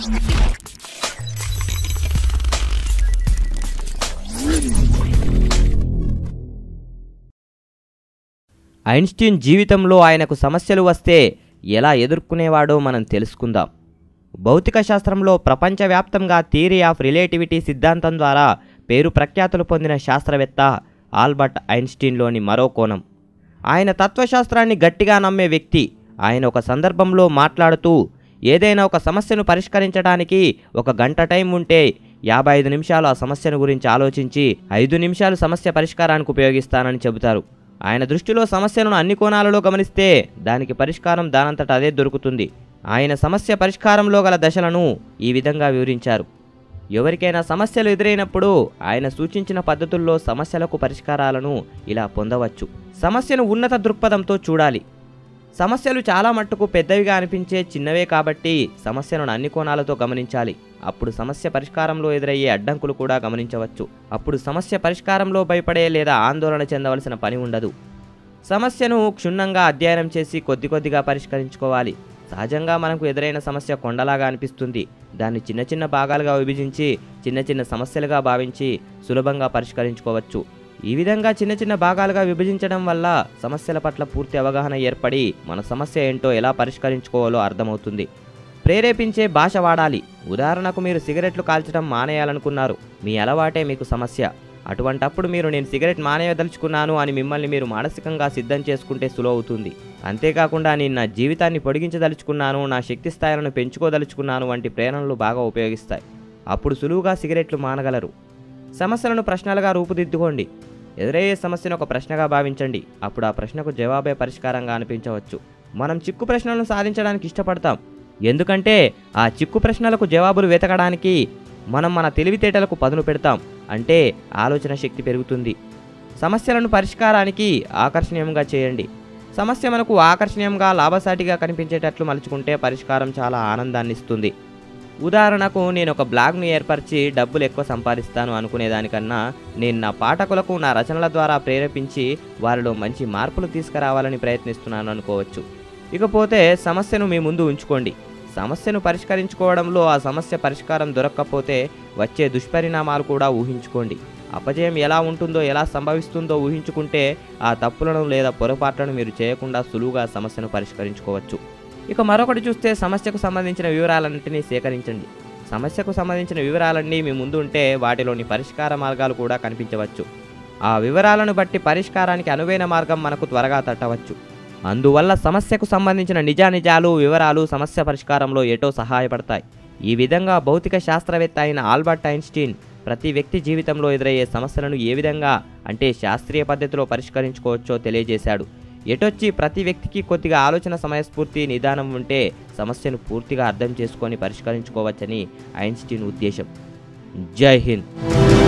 Einstein జీవితంలో ఆయనకు సమస్యలు వస్తే ఎలా ఎదుర్కొనేవాడో మనం తెలుసుకుందాం భౌతిక శాస్త్రంలో ప్రపంచవ్యాప్తంగా థియరీ ఆఫ్ రిలేటివిటీ సిద్ధాంతం ద్వారా పేరు ప్రఖ్యాతులు పొందిన శాస్త్రవేత్త ఆల్బర్ట్ ఐన్స్టీన్లోని మరో కోణం ఆయన తత్వశాస్త్రాన్ని గట్టిగా నమ్మే వ్యక్తి ఆయన ఒక సందర్భంలో మాట్లాడుతూ ఏదైనా ఒక సమస్యను పరిష్కరించడానికి ఒక గంట టైం ఉంటే యాభై ఐదు నిమిషాలు ఆ సమస్యను గురించి ఆలోచించి ఐదు నిమిషాలు సమస్య పరిష్కారానికి ఉపయోగిస్తానని చెబుతారు ఆయన దృష్టిలో సమస్యను అన్ని కోణాలలో గమనిస్తే దానికి పరిష్కారం దానంతట అదే దొరుకుతుంది ఆయన సమస్య పరిష్కారంలో గల దశలను ఈ విధంగా వివరించారు ఎవరికైనా సమస్యలు ఎదురైనప్పుడు ఆయన సూచించిన పద్ధతుల్లో సమస్యలకు పరిష్కారాలను ఇలా పొందవచ్చు సమస్యను ఉన్నత దృక్పథంతో చూడాలి సమస్యలు చాలా మట్టుకు పెద్దవిగా అనిపించే చిన్నవే కాబట్టి సమస్యను అన్ని కోణాలతో గమనించాలి అప్పుడు సమస్య పరిష్కారంలో ఎదురయ్యే అడ్డంకులు కూడా గమనించవచ్చు అప్పుడు సమస్య పరిష్కారంలో భయపడే లేదా ఆందోళన చెందవలసిన పని ఉండదు సమస్యను క్షుణ్ణంగా అధ్యయనం చేసి కొద్ది కొద్దిగా పరిష్కరించుకోవాలి సహజంగా మనకు ఎదురైన సమస్య కొండలాగా అనిపిస్తుంది దాన్ని చిన్న చిన్న భాగాలుగా విభజించి చిన్న చిన్న సమస్యలుగా భావించి సులభంగా పరిష్కరించుకోవచ్చు ఈ విధంగా చిన్న చిన్న భాగాలుగా విభజించడం వల్ల సమస్యల పట్ల పూర్తి అవగాహన ఏర్పడి మన సమస్య ఏంటో ఎలా పరిష్కరించుకోవాలో అర్థమవుతుంది ప్రేరేపించే భాష వాడాలి ఉదాహరణకు మీరు సిగరెట్లు కాల్చడం మానేయాలనుకున్నారు మీ అలవాటే మీకు సమస్య అటువంటప్పుడు మీరు నేను సిగరెట్ మానేయదలుచుకున్నాను అని మిమ్మల్ని మీరు మానసికంగా సిద్ధం చేసుకుంటే సులువు అవుతుంది అంతేకాకుండా నేను నా జీవితాన్ని పొడిగించదలుచుకున్నాను నా శక్తి స్థాయిలను పెంచుకోదలుచుకున్నాను వంటి ప్రేరణలు బాగా ఉపయోగిస్తాయి అప్పుడు సులువుగా సిగరెట్లు మానగలరు సమస్యలను ప్రశ్నలుగా రూపుదిద్దుకోండి ఎదురయ్యే సమస్యను ఒక ప్రశ్నగా భావించండి అప్పుడు ఆ ప్రశ్నకు జవాబే పరిష్కారంగా అనిపించవచ్చు మనం చిక్కు ప్రశ్నలను సాధించడానికి ఇష్టపడతాం ఎందుకంటే ఆ చిక్కు ప్రశ్నలకు జవాబులు వెతకడానికి మనం మన తెలివితేటలకు పదును పెడతాం అంటే ఆలోచన శక్తి పెరుగుతుంది సమస్యలను పరిష్కారానికి ఆకర్షణీయంగా చేయండి సమస్య మనకు ఆకర్షణీయంగా లాభసాటిగా కనిపించేటట్లు మలుచుకుంటే పరిష్కారం చాలా ఆనందాన్ని ఇస్తుంది ఉదాహరణకు నేను ఒక బ్లాగ్ను ఏర్పరిచి డబ్బులు ఎక్కువ సంపాదిస్తాను అనుకునేదానికన్నా నేను నా పాఠకులకు నా రచనల ద్వారా ప్రేరేపించి వారిలో మంచి మార్పులు తీసుకురావాలని ప్రయత్నిస్తున్నాను అనుకోవచ్చు ఇకపోతే సమస్యను మీ ముందు ఉంచుకోండి సమస్యను పరిష్కరించుకోవడంలో ఆ సమస్య పరిష్కారం దొరక్కపోతే వచ్చే దుష్పరిణామాలు కూడా ఊహించుకోండి అపజయం ఎలా ఉంటుందో ఎలా సంభవిస్తుందో ఊహించుకుంటే ఆ తప్పులను లేదా పొరపాట్లను మీరు చేయకుండా సులువుగా సమస్యను పరిష్కరించుకోవచ్చు ఇక మరొకటి చూస్తే సమస్యకు సంబంధించిన వివరాలన్నింటినీ సేకరించండి సమస్యకు సంబంధించిన వివరాలన్నీ మీ ముందు ఉంటే వాటిలోని పరిష్కార మార్గాలు కూడా కనిపించవచ్చు ఆ వివరాలను బట్టి పరిష్కారానికి అనువైన మార్గం మనకు త్వరగా తట్టవచ్చు అందువల్ల సమస్యకు సంబంధించిన నిజానిజాలు వివరాలు సమస్య పరిష్కారంలో ఎటో సహాయపడతాయి ఈ విధంగా భౌతిక శాస్త్రవేత్త అయిన ఆల్బర్ట్ ఐన్స్టీన్ ప్రతి వ్యక్తి జీవితంలో ఎదురయ్యే సమస్యలను ఏ విధంగా అంటే శాస్త్రీయ పద్ధతిలో పరిష్కరించుకోవచ్చో తెలియజేశాడు ఎటొచ్చి ప్రతి వ్యక్తికి కొద్దిగా ఆలోచన సమయస్ఫూర్తి నిదానం ఉంటే సమస్యను పూర్తిగా అర్థం చేసుకొని పరిష్కరించుకోవచ్చని ఐన్స్టీన్ ఉద్దేశం జై హింద్